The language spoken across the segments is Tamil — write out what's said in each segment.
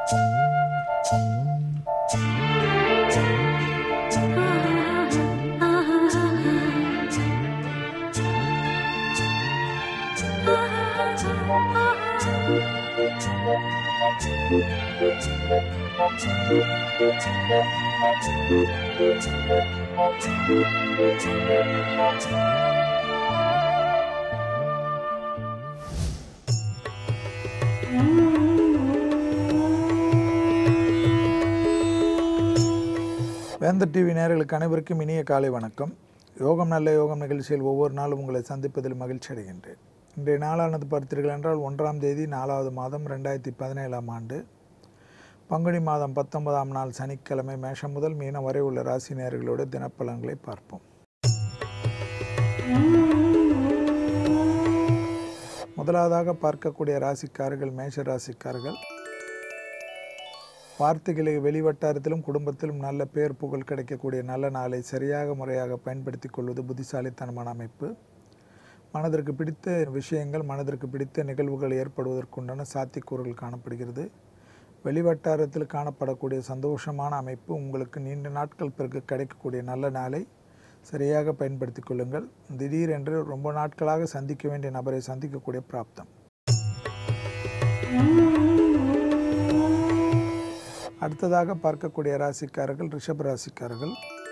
வேந்தர் டிவி நேயர்களுக்கு அனைவருக்கும் இனிய காலை வணக்கம் யோகம் நல்ல யோகம் நிகழ்ச்சியில் ஒவ்வொரு நாளும் உங்களை சந்திப்பதில் மகிழ்ச்சி அடைகின்றேன் இன்றைய நாளானது பார்த்தீர்கள் என்றால் ஒன்றாம் தேதி நாலாவது மாதம் ரெண்டாயிரத்தி பதினேழாம் ஆண்டு பங்குனி மாதம் பத்தொன்பதாம் நாள் சனிக்கிழமை மேஷம் முதல் மீனம் வரை உள்ள ராசி நேயர்களோட தினப்பலன்களை பார்ப்போம் முதலாவதாக பார்க்கக்கூடிய ராசிக்காரர்கள் மேஷ ராசிக்காரர்கள் வார்த்தைகளை வெளிவட்டாரத்திலும் குடும்பத்திலும் நல்ல பேர் புகழ் கிடைக்கக்கூடிய நல்ல நாளை சரியாக முறையாக பயன்படுத்தி கொள்வது புத்திசாலித்தனமான அமைப்பு மனதிற்கு பிடித்த விஷயங்கள் மனதிற்கு பிடித்த நிகழ்வுகள் ஏற்படுவதற்குண்டான சாத்தியக்கூறுகள் காணப்படுகிறது வெளிவட்டாரத்தில் காணப்படக்கூடிய சந்தோஷமான அமைப்பு உங்களுக்கு நீண்ட நாட்கள் பிறகு கிடைக்கக்கூடிய நல்ல நாளை சரியாக பயன்படுத்தி கொள்ளுங்கள் திடீரென்று ரொம்ப நாட்களாக சந்திக்க வேண்டிய நபரை சந்திக்கக்கூடிய பிராப்தம் அடுத்ததாக பார்க்கக்கூடிய ராசிக்காரர்கள் ரிஷப ராசிக்காரர்கள்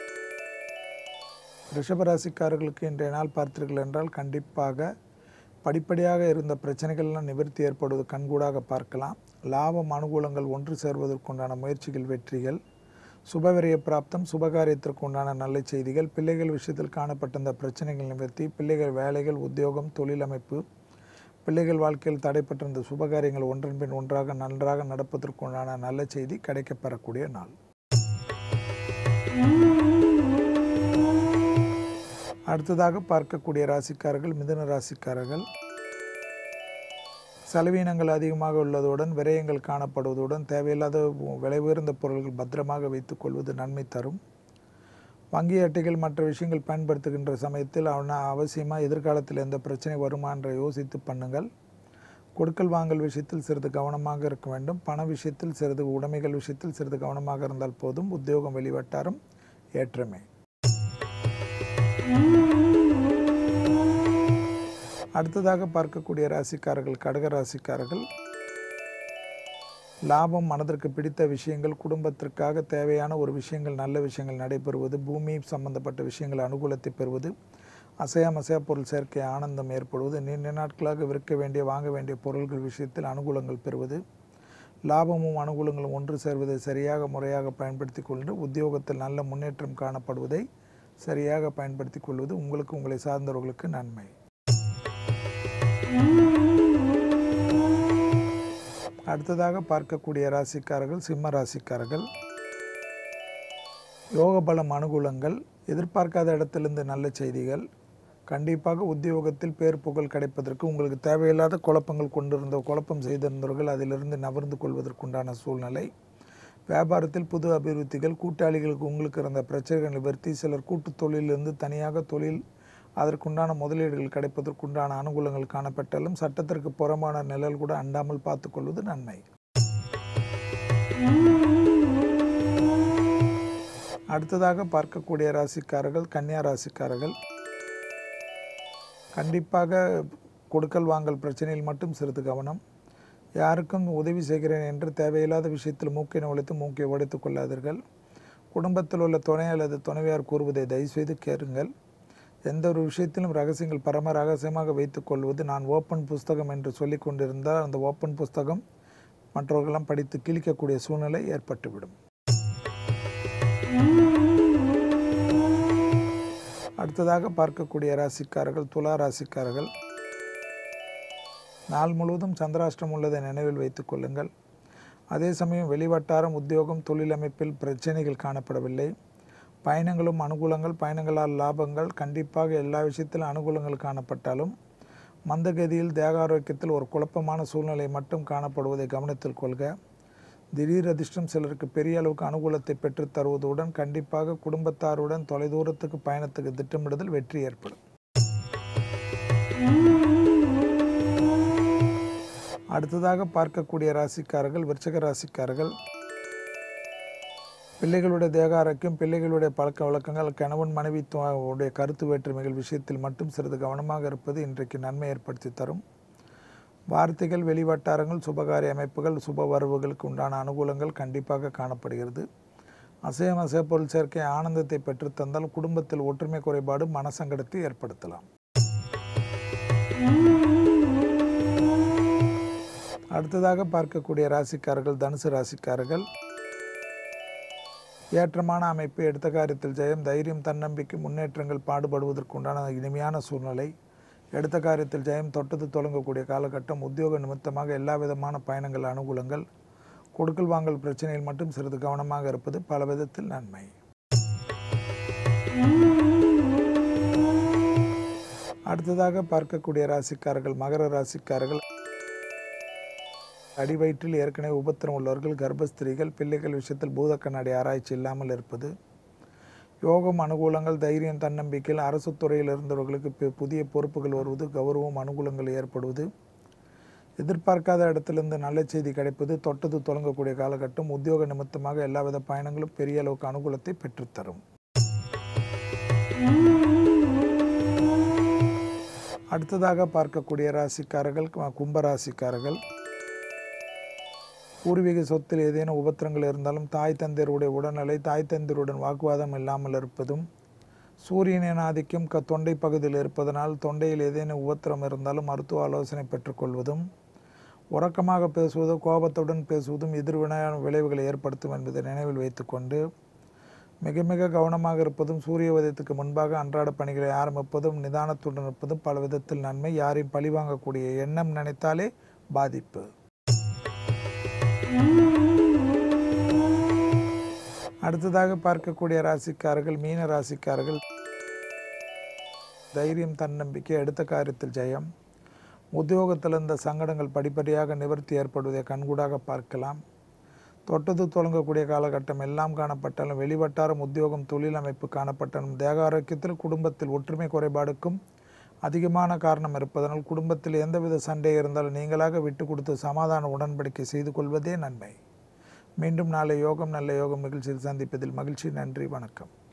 ரிஷப ராசிக்காரர்களுக்கு இன்றைய நாள் பார்த்தீர்கள் என்றால் கண்டிப்பாக படிப்படியாக இருந்த பிரச்சனைகள்லாம் நிவர்த்தி ஏற்படுவது கண்கூடாக பார்க்கலாம் லாபம் அனுகூலங்கள் ஒன்று சேர்வதற்குண்டான முயற்சிகள் வெற்றிகள் சுபவிரய பிராப்தம் சுபகாரியத்திற்கு உண்டான நல்ல செய்திகள் பிள்ளைகள் விஷயத்தில் காணப்பட்ட இந்த பிரச்சனைகள் நிவர்த்தி பிள்ளைகள் வேலைகள் உத்தியோகம் தொழில் அமைப்பு பிள்ளைகள் வாழ்க்கையில் தடைப்பட்டிருந்த சுபகாரியங்கள் ஒன்றன் பின் ஒன்றாக நன்றாக நடப்பதற்குண்டான நல்ல செய்தி கிடைக்கப்பெறக்கூடிய நாள் அடுத்ததாக பார்க்கக்கூடிய ராசிக்காரர்கள் மிதுன ராசிக்காரர்கள் செலவீனங்கள் அதிகமாக உள்ளதுடன் விரயங்கள் காணப்படுவதுடன் தேவையில்லாத விலை உயர்ந்த பொருட்கள் பத்திரமாக வைத்துக் கொள்வது நன்மை தரும் வங்கி அட்டைகள் மற்ற விஷயங்கள் பயன்படுத்துகின்ற சமயத்தில் அவன அவசியமாக எதிர்காலத்தில் எந்த பிரச்சனை வருமா என்ற யோசித்து பண்ணுங்கள் கொடுக்கல் வாங்கல் விஷயத்தில் சிறிது கவனமாக இருக்க வேண்டும் பண விஷயத்தில் சிறிது உடைமைகள் விஷயத்தில் சிறிது கவனமாக இருந்தால் போதும் உத்தியோகம் வெளிவட்டாரம் ஏற்றமே அடுத்ததாக பார்க்கக்கூடிய ராசிக்காரர்கள் கடக ராசிக்காரர்கள் லாபம் மனதிற்கு பிடித்த விஷயங்கள் குடும்பத்திற்காக தேவையான ஒரு விஷயங்கள் நல்ல விஷயங்கள் நடைபெறுவது பூமி சம்பந்தப்பட்ட விஷயங்கள் அனுகூலத்தை பெறுவது அசையாமசையா பொருள் சேர்க்கை ஆனந்தம் ஏற்படுவது நீண்ட நாட்களாக விற்க வேண்டிய வாங்க வேண்டிய பொருள்கள் விஷயத்தில் அனுகூலங்கள் பெறுவது லாபமும் அனுகூலங்களும் ஒன்று சேர்வதை சரியாக முறையாக பயன்படுத்தி கொண்டு உத்தியோகத்தில் நல்ல முன்னேற்றம் காணப்படுவதை சரியாக பயன்படுத்தி கொள்வது உங்களுக்கு உங்களை சார்ந்தவர்களுக்கு நன்மை அடுத்ததாக பார்க்கக்கூடிய ராசிக்காரர்கள் சிம்ம ராசிக்காரர்கள் யோக பலம் அனுகூலங்கள் எதிர்பார்க்காத இடத்திலிருந்து நல்ல செய்திகள் கண்டிப்பாக உத்தியோகத்தில் பேர் புகழ் கிடைப்பதற்கு உங்களுக்கு தேவையில்லாத குழப்பங்கள் கொண்டிருந்த குழப்பம் செய்திருந்தவர்கள் அதிலிருந்து நகர்ந்து கொள்வதற்குண்டான சூழ்நிலை வியாபாரத்தில் புது அபிவிருத்திகள் கூட்டாளிகளுக்கு உங்களுக்கு இருந்த பிரச்சனைகள் நிவர்த்தி சிலர் கூட்டு தொழிலிருந்து தனியாக தொழில் அதற்குண்டான முதலீடுகள் கிடைப்பதற்குண்டான அனுகூலங்கள் காணப்பட்டாலும் சட்டத்திற்கு புறமான நிழல் கூட அண்டாமல் பார்த்துக்கொள்வது நன்மை அடுத்ததாக பார்க்கக்கூடிய ராசிக்காரர்கள் கன்னியா ராசிக்காரர்கள் கண்டிப்பாக கொடுக்கல் வாங்கல் பிரச்சனையில் மட்டும் சிறிது கவனம் யாருக்கும் உதவி செய்கிறேன் என்று தேவையில்லாத விஷயத்தில் மூக்கை நுழைத்து மூக்கை உடைத்துக் கொள்ளாதீர்கள் குடும்பத்தில் உள்ள துணை அல்லது துணைவியார் கூறுவதை தயவுசெய்து கேளுங்கள் எந்த ஒரு விஷயத்திலும் ரகசியங்கள் பரம ரகசியமாக வைத்துக் கொள்வது நான் ஓப்பன் புஸ்தகம் என்று சொல்லி கொண்டிருந்தால் அந்த ஓப்பன் புஸ்தகம் மற்றவர்களெல்லாம் படித்து கிழிக்கக்கூடிய சூழ்நிலை ஏற்பட்டுவிடும் அடுத்ததாக பார்க்கக்கூடிய ராசிக்காரர்கள் துலா ராசிக்காரர்கள் நாள் முழுவதும் சந்திராஷ்டிரம் உள்ளதை நினைவில் வைத்துக் கொள்ளுங்கள் அதே சமயம் வெளிவட்டாரம் உத்தியோகம் தொழில் அமைப்பில் பிரச்சனைகள் காணப்படவில்லை பயணங்களும் அனுகூலங்கள் பயணங்களால் லாபங்கள் கண்டிப்பாக எல்லா விஷயத்திலும் அனுகூலங்கள் காணப்பட்டாலும் மந்தகதியில் தேக ஆரோக்கியத்தில் ஒரு குழப்பமான சூழ்நிலை மட்டும் காணப்படுவதை கவனத்தில் கொள்க திடீர் அதிர்ஷ்டம் சிலருக்கு பெரிய அளவுக்கு அனுகூலத்தை பெற்றுத் தருவதுடன் கண்டிப்பாக குடும்பத்தாருடன் தொலைதூரத்துக்கு பயணத்துக்கு திட்டமிடுதல் வெற்றி ஏற்படும் அடுத்ததாக பார்க்கக்கூடிய ராசிக்காரர்கள் விருச்சக ராசிக்காரர்கள் பிள்ளைகளுடைய தேக ஆரோக்கியம் பிள்ளைகளுடைய பழக்க வழக்கங்கள் கணவன் மனைவித்துவடைய கருத்து வேற்றுமைகள் விஷயத்தில் மட்டும் சிறிது கவனமாக இருப்பது இன்றைக்கு நன்மை ஏற்படுத்தி தரும் வார்த்தைகள் வெளிவட்டாரங்கள் சுபகாரிய அமைப்புகள் சுப வரவுகளுக்கு உண்டான அனுகூலங்கள் கண்டிப்பாக காணப்படுகிறது அசையம் அசைய பொருள் சேர்க்கை ஆனந்தத்தை பெற்றுத்தந்தால் குடும்பத்தில் ஒற்றுமை குறைபாடு மனசங்கடத்தை ஏற்படுத்தலாம் அடுத்ததாக பார்க்கக்கூடிய ராசிக்காரர்கள் தனுசு ராசிக்காரர்கள் ஏற்றமான அமைப்பு எடுத்த காரியத்தில் ஜெயம் தைரியம் தன்னம்பிக்கை முன்னேற்றங்கள் பாடுபடுவதற்குண்டான இனிமையான சூழ்நிலை எடுத்த காரியத்தில் ஜெயம் தொட்டது தொடங்கக்கூடிய காலகட்டம் உத்தியோக நிமித்தமாக எல்லா விதமான பயணங்கள் அனுகூலங்கள் கொடுக்கல் வாங்கல் பிரச்சனையில் மட்டும் சிறிது கவனமாக இருப்பது பல விதத்தில் நன்மை அடுத்ததாக பார்க்கக்கூடிய ராசிக்காரர்கள் மகர ராசிக்காரர்கள் அடிவயிற்றில் ஏற்கனவே உபத்திரம் உள்ளவர்கள் கர்ப்பஸ்திரீகள் பிள்ளைகள் விஷயத்தில் பூத கண்ணாடி ஆராய்ச்சி இல்லாமல் இருப்பது யோகம் அனுகூலங்கள் தைரியம் தன்னம்பிக்கையில் அரசு துறையில் இருந்தவர்களுக்கு பு- புதிய பொறுப்புகள் வருவது கௌரவம் அனுகூலங்கள் ஏற்படுவது எதிர்பார்க்காத இடத்திலிருந்து நல்ல செய்தி கிடைப்பது தொட்டது தொடங்கக்கூடிய காலகட்டம் உத்தியோக நிமித்தமாக எல்லாவித பயணங்களும் பெரிய அளவுக்கு அனுகூலத்தை பெற்றுத்தரும் அடுத்ததாக பார்க்கக்கூடிய ராசிக்காரர்கள் கு- கும்ப ராசிக்காரர்கள் பூர்வீக சொத்தில் ஏதேனும் உபத்திரங்கள் இருந்தாலும் தாய் தந்தையருடைய உடல்நிலை தாய் தந்தையருடன் வாக்குவாதம் இல்லாமல் இருப்பதும் சூரியனின் ஆதிக்கம் க தொண்டை பகுதியில் இருப்பதனால் தொண்டையில் ஏதேனும் உபத்திரம் இருந்தாலும் மருத்துவ ஆலோசனை பெற்றுக்கொள்வதும் உறக்கமாக பேசுவதும் கோபத்துடன் பேசுவதும் எதிர்வினையான விளைவுகளை ஏற்படுத்தும் என்பதை நினைவில் வைத்துக்கொண்டு மிக மிக கவனமாக இருப்பதும் சூரிய உதயத்துக்கு முன்பாக அன்றாட பணிகளை ஆரம்பிப்பதும் நிதானத்துடன் இருப்பதும் பல விதத்தில் நன்மை யாரையும் பழிவாங்கக்கூடிய எண்ணம் நினைத்தாலே பாதிப்பு அடுத்ததாக பார்க்கக்கூடிய ராசிக்காரர்கள் மீன ராசிக்காரர்கள் தைரியம் தன்னம்பிக்கை எடுத்த காரியத்தில் ஜெயம் உத்தியோகத்தில் இருந்த சங்கடங்கள் படிப்படியாக நிவர்த்தி ஏற்படுவதை கண்கூடாக பார்க்கலாம் தொட்டது தொடங்கக்கூடிய காலகட்டம் எல்லாம் காணப்பட்டாலும் வெளிவட்டாரம் உத்தியோகம் தொழில் அமைப்பு காணப்பட்டாலும் தேக ஆரோக்கியத்தில் குடும்பத்தில் ஒற்றுமை குறைபாடுக்கும் அதிகமான காரணம் இருப்பதனால் குடும்பத்தில் எந்தவித சண்டை இருந்தாலும் நீங்களாக விட்டு கொடுத்து சமாதான உடன்படிக்கை செய்து கொள்வதே நன்மை மீண்டும் நாளை யோகம் நல்ல யோகம் நிகழ்ச்சியில் சந்திப்பதில் மகிழ்ச்சி நன்றி வணக்கம்